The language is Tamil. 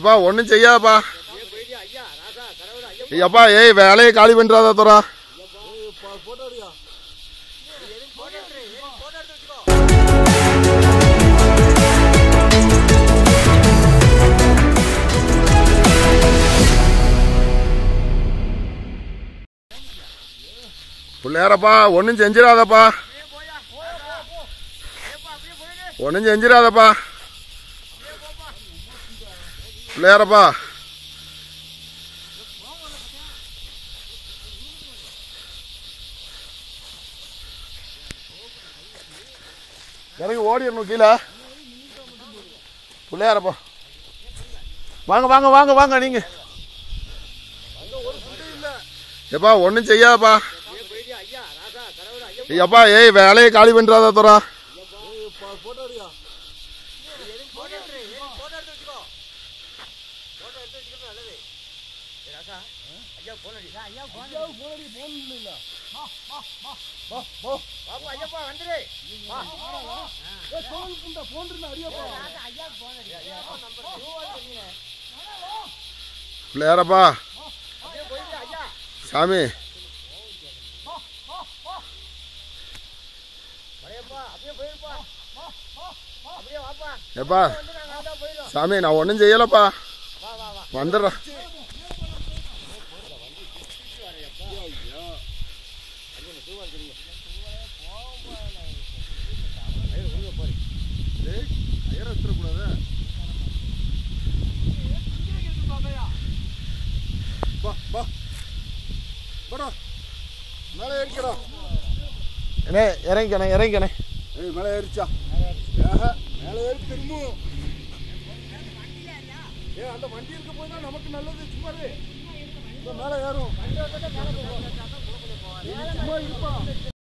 அப்பா ஒன்றும் செய்யாதப்பா ஐயாப்பா ஏய் வேலையை காலி பண்ணுறாதா தோரா பிள்ளையாரப்பா ஒன்றும் செஞ்சிடாதப்பா ஒன்றும் செஞ்சிடாதப்பா பிள்ளையாரப்பா இறங்கி ஓடிடணும் கீழே பிள்ளையாரப்பா வாங்க வாங்க வாங்க வாங்க நீங்க எப்பா ஒன்றும் செய்யாதப்பா ஐயாப்பா ஏய் வேலையை காலி பண்ணுறாதா தோரா பிள்ளையாரப்பா சாமி எப்பா சாமி நான் ஒன்றும் செய்யலப்பா வந்துடுறேன் மேலே ஏறிக்கிறோம் அண்ணே இறங்கிக்கண்ணே இறங்கிக்கண்ணே ஏய் மேலே ஏறிச்சா ஆஹா, மேலே ஏறி திரும்பும் ஏ அந்த வண்டி இருக்க போய் தான் நமக்கு நல்லது சும்மா இரு. இந்த மேலே ஏறும் இது சும்மா இருப்பா